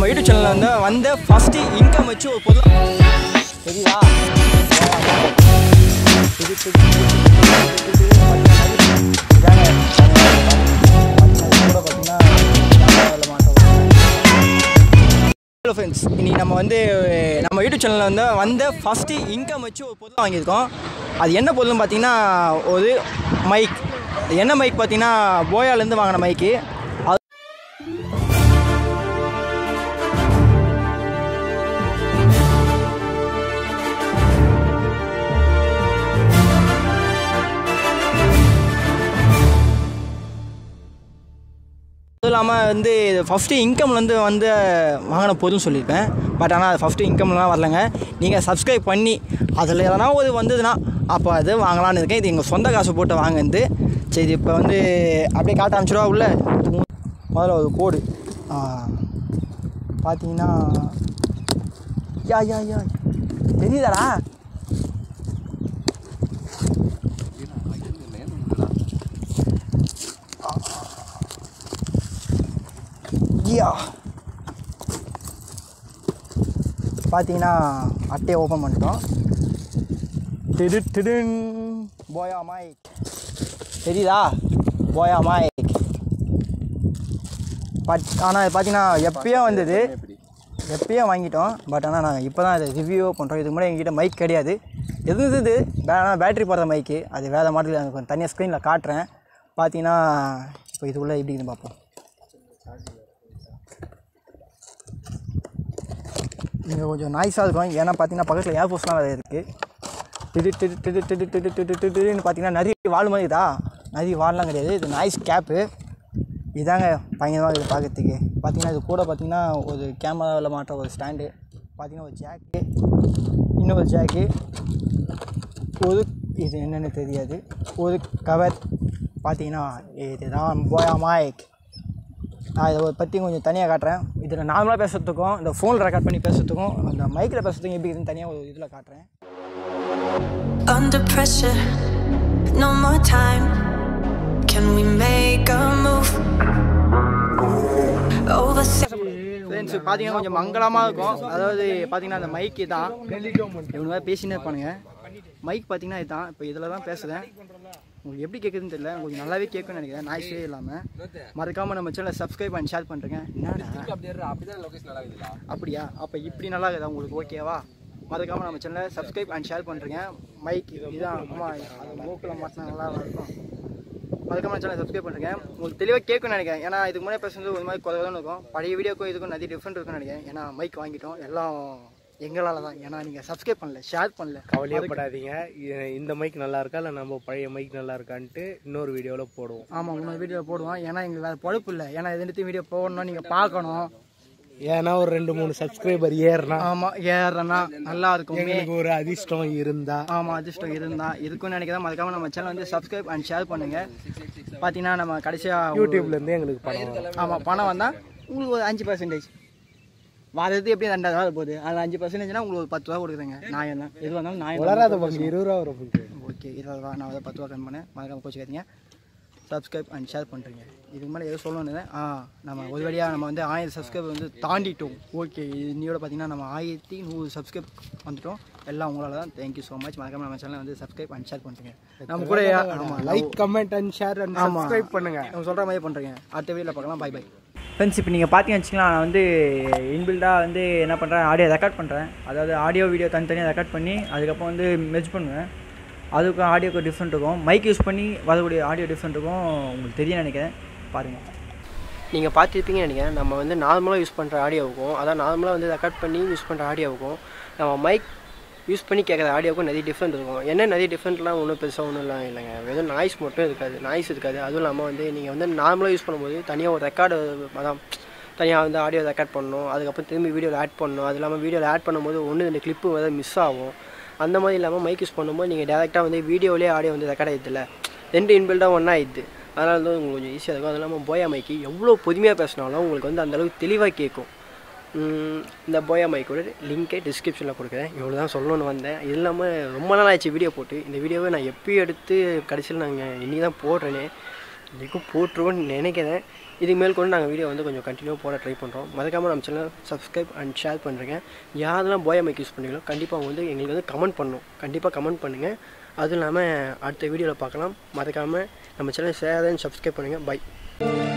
நம்ம யூடியூப் சேனலில் வந்து வந்த ஃபஸ்ட்டு இன்கம் வச்சு ஒரு பொருள் தெரியுதா இது, இது, இது, இது, இது, இதாங்க, கூட பார்த்தீங்கன்னா கேமராவில் மாட்டோம் ஹலோ ஃப்ரெண்ட்ஸ் இன்றைக்கி நம்ம வந்து நம்ம யூடியூப் சேனலில் வந்து வந்த ஃபஸ்ட்டு இன்கம் வச்சு ஒரு பொருள் வாங்கியிருக்கோம் அது என்ன பொருள்னு பார்த்தீங்கன்னா ஒரு மைக் என்ன மைக் பார்த்தீங்கன்னா போயாலேருந்து வாங்கின மைக்கு அது அதுவும் இல்லாமல் வந்து ஃபஸ்ட்டு இன்கம்லேருந்து வந்து வாங்கின பொருள்னு சொல்லியிருப்பேன் பட் ஆனால் அது ஃபஸ்ட்டு இன்கம்லாம் வரலங்க நீங்கள் சப்ஸ்கிரைப் பண்ணி அதில் எதனா ஒரு வந்ததுன்னா அப்போ அது வாங்கலாம்னு இருக்கேன் இது எங்கள் சொந்த காசு போட்டு வாங்குறது சரி இப்போ வந்து அப்படியே காட்ட அனுப்பிச்சிடுவா உள்ள முதல்ல ஒரு கோடு பார்த்தீங்கன்னா யா யா யா தெரியுதாடா யா பார்த்தீங்கன்னா அட்டையை ஓப்பன் பண்ணிட்டோம் திடு திடுன் போயா மைக் தெரியுதா போயா மைக் பட் ஆனால் இது பார்த்தீங்கன்னா எப்பயோ வந்தது எப்பயோ வாங்கிட்டோம் பட் ஆனால் நாங்கள் இப்போ தான் இதை ரிவ்யூ பண்ணுறோம் இதுக்கு முன்னாடி எங்ககிட்ட மைக் கிடையாது இருந்தது பே ஆனால் பேட்டரி போடுற மைக்கு அது வேறு மாடல் எனக்கு கொஞ்சம் தனியாக ஸ்க்ரீனில் காட்டுறேன் பார்த்தீங்கன்னா இப்போ இதுக்குள்ளே எப்படி இருக்குன்னு பார்ப்போம் இங்கே கொஞ்சம் நாய்ஸாக இருக்கும் ஏன்னா பார்த்தீங்கன்னா பக்கத்தில் ஏர்ஃபோர்ஸ்லாம் வேறு இருக்குது திடு திடு திடு திடு திடு திடு திடு திடுன்னு பார்த்தீங்கன்னா நிறைய வால் மாதிரி இதா நிறைய வால்லாம் கிடையாது இது நாய்ஸ் கேப்பு இதாங்க பயங்கரமாக இது பார்க்கறதுக்கு பார்த்தீங்கன்னா இது கூட பார்த்தீங்கன்னா ஒரு கேமராவில் மாட்டுற ஒரு ஸ்டாண்டு பார்த்தீங்கன்னா ஒரு ஜாக்கு இன்னொரு ஜாக்கு ஒரு இது என்னென்னு தெரியாது ஒரு கவர் பார்த்தீங்கன்னா இதுதான் போயா மைக் நான் இதை பற்றி கொஞ்சம் தனியாக காட்டுறேன் இதில் நார்மலாக பேசுகிறதுக்கும் இந்த ஃபோனில் ரெக்கார்ட் பண்ணி பேசுகிறதுக்கும் அந்த மைக்கில் பேசுறதுக்கும் எப்படி இருக்குன்னு தனியாக ஒரு இதில் காட்டுறேன் Under pressure, no more time. Can we make a move? Over friends பார்த்தீங்கன்னா கொஞ்சம் மங்களமாக இருக்கும் அதாவது பார்த்தீங்கன்னா அந்த மைக்கு தான் இவங்க பேசினே இருப்பானுங்க மைக் பார்த்தீங்கன்னா இதுதான் இப்போ இதில் தான் பேசுகிறேன் உங்களுக்கு எப்படி கேட்குதுன்னு தெரியல கொஞ்சம் நல்லாவே கேட்கும்னு நினைக்கிறேன் நாய்ஸே இல்லாமல் மறக்காமல் நம்ம சேனலை சப்ஸ்கிரைப் பண்ணி ஷேர் பண்ணுறேங்க என்னடா அப்படியா அப்போ இப்படி நல்லா இருக்குதா உங்களுக்கு ஓகேவா மறக்காமல் நம்ம சேனலை சப்ஸ்கிரைப் அண்ட் ஷேர் பண்ணுறேங்க மைக் இதுதான் ஆமாம் அது மூக்கில் மாட்டினா நல்லா இருக்கும் மறக்காம சேனல் சப்ஸ்கிரைப் பண்ணுறேங்க உங்களுக்கு தெளிவாக கேட்கும்னு நினைக்கிறேன் ஏன்னா இதுக்கு முன்னாடி பேசுறது ஒரு மாதிரி குறைவாக இருக்கும் பழைய வீடியோக்கும் இதுக்கும் நிறைய டிஃப்ரெண்ட் இருக்கும்னு நினைக்கிறேன் ஏன்னா மைக் வாங்கிட்டோம் எல்லாம் எங்களால் தான் ஏன்னா நீங்கள் சப்ஸ்கிரைப் பண்ணல ஷேர் பண்ணல கவலையப்படாதீங்க இ- இந்த மைக் நல்லா இருக்கா இல்லை நம்ம பழைய மைக் நல்லா இருக்கான்ட்டு இன்னொரு வீடியோவில் போடுவோம் ஆமாம் இன்னொரு வீடியோ போடுவோம் ஏன்னா எங்களுக்கு வேறு பொழப்பு இல்லை ஏன்னா எதுன்னு வீடியோ போடணும் நீங்கள் பார்க்கணும் ஏன்னா ஒரு ரெண்டு மூணு சப்ஸ்கிரைபர் ஏறுனா ஆமாம் ஏறனா நல்லா இருக்குமே எங்களுக்கு ஒரு அதிர்ஷ்டம் இருந்தா ஆமாம் அதிர்ஷ்டம் இருந்தா இருக்குன்னு நினைக்கிறேன் மறக்காம நம்ம சேனல் வந்து சப்ஸ்கிரைப் அண்ட் ஷேர் பண்ணுங்க பார்த்தீங்கன்னா நம்ம கடைசியாக யூடியூப்ல இருந்து எங்களுக்கு பணம் வரும் ஆமாம் பணம் வந்தால் உங்களுக்கு ஒரு அஞ்சு பர்சன்டேஜ் வரது எப்படி ரெண்டாயிரம் ரூபா போகுது அதில் அஞ்சு பர்சன்டேஜ்னா உங்களுக்கு ஒரு பத்து ரூபா கொடுக்குறேங்க நான் தான் எது வந்தாலும் நான் வளராத பங்கு இருபது ரூபா வரும் பங்கு ஓகே இருபது ரூபா நான் வந்து பத்து ரூபா கம்மி பண்ணேன் மறக்காம கோச்சிக்காதீங்க சப்ஸ்கிரைப் அண்ட் ஷேர் பண்ணுறீங்க இதுக்கு மேலே எதுவும் சொல்லணுன்னு ஆ நம்ம ஒரு வழியாக நம்ம வந்து ஆயிரம் சப்ஸ்கிரைப் வந்து தாண்டிட்டோம் ஓகே இன்னையோட பார்த்தீங்கன்னா நம்ம ஆயிரத்தி நூறு சப்ஸ்கிரைப் வந்துட்டோம் எல்லாம் உங்களால் தான் தேங்க்யூ ஸோ மச் மறக்காம நம்ம சேனலை வந்து சப்ஸ்கிரைப் அண்ட் ஷேர் பண்ணுறீங்க நம்ம கூட ஆமாம் like comment and share and ஆமா. சப்ஸ்கிரைப் பண்ணுங்க அவங்க சொல்கிற மாதிரி பண்ணுறீங்க அடுத்த வீடியோவில் பார்க்கலாம் பை பை ஃப்ரெண்ட்ஸ் இப்போ நீங்கள் பார்த்தீங்கன்னு வச்சுக்கலாம் நான் வந்து இன்பில்டாக வந்து என்ன பண்ணுறேன் ஆடியோ ரெக்கார்ட் பண்ணுறேன் அதாவது ஆடியோ வீடியோ தனித்தனியாக ரெக்கார்ட் பண்ணி அதுக்கப்புறம் வந்து மெர்ஜ் பண்ணுவேன் அதுக்கும் ஆடியோக்கு டிஃப்ரெண்ட் இருக்கும் மைக் யூஸ் பண்ணி வரக்கூடிய ஆடியோ டிஃப்ரெண்ட் இருக்கும் உங்களுக்கு தெரியும் நினைக்கிறேன் பாருங்கள் நீங்கள் பார்த்துருப்பீங்கன்னு நினைக்கிறேன் நம்ம வந்து நார்மலாக யூஸ் பண்ணுற ஆடியோவுக்கும் அதான் நார்மலாக வந்து ரெக்கார்ட் பண்ணி யூஸ் பண்ணுற ஆடியோவுக்கும் நம்ம மைக் யூஸ் பண்ணி கேட்குற ஆடியோவுக்கும் நிறைய டிஃப்ரெண்ட் இருக்கும் என்ன நிறைய டிஃப்ரெண்ட்லாம் ஒன்றும் பெருசாக ஒன்றும் இல்லை இல்லைங்க வெறும் நாய்ஸ் மட்டும் இருக்காது நாய்ஸ் இருக்காது அதுவும் இல்லாமல் வந்து நீங்கள் வந்து நார்மலாக யூஸ் பண்ணும்போது தனியாக ஒரு ரெக்கார்டு அதான் தனியாக வந்து ஆடியோ ரெக்கார்ட் பண்ணணும் அதுக்கப்புறம் திரும்பி வீடியோவில் ஆட் பண்ணணும் அது இல்லாமல் வீடியோவில் ஆட் பண்ணும்போது ஒன்று ரெண்டு கிளிப்பு வந்து மிஸ் ஆகும் அந்த மாதிரி இல்லாமல் மைக் யூஸ் பண்ணும்போது நீங்கள் டேரெக்டாக வந்து வீடியோவிலே ஆடியோ வந்து ரெக்கார்ட் ஆகிடுதுல ரெண்டு இன்பில்டாக ஒன்றா ஆயிடுது அதனால வந்து உங்களுக்கு கொஞ்சம் ஈஸியாக இருக்கும் அது இல்லாமல் போயா மைக்கு எவ்வளோ பொறுமையாக பேசினாலும் உங்களுக்கு வந்து அந்தளவுக்கு தெளிவாக கேட்கும் உம், இந்த போயா மைக்கோட லிங்க்கை டிஸ்கிரிப்ஷனில் கொடுக்குறேன் இவ்வளோ தான் சொல்லணும்னு வந்தேன் இது இல்லாமல் ரொம்ப நாள் ஆச்சு வீடியோ போட்டு இந்த வீடியோவை நான் எப்பயும் எடுத்து கடைசியில் நாங்கள் இன்றைக்கி தான் போடுறேனே இன்றைக்கும் போட்டுருவோன்னு நினைக்கிறேன் இதுக்கு மேல் கூட நாங்கள் வீடியோ வந்து கொஞ்சம் கண்டினியூ போட ட்ரை பண்ணுறோம் மறக்காமல் நம்ம சேனல் சப்ஸ்கிரைப் அண்ட் ஷேர் பண்ணுறேங்க யாரெல்லாம் போயா மைக் யூஸ் பண்ணுறீங்களோ கண்டிப்பாக அவங்க வந்து எங்களுக்கு வந்து கமெண்ட் பண்ணணும் கண்டிப்பாக கமெண்ட் பண்ணுங்கள் அதுவும் இல்லாமல் அடுத்த வீடியோவில் பார்க்கலாம் மறக்காமல் நம்ம சேனல் ஷேர் அண்ட் சப்ஸ்கிரைப் பண்ணுங்கள் பை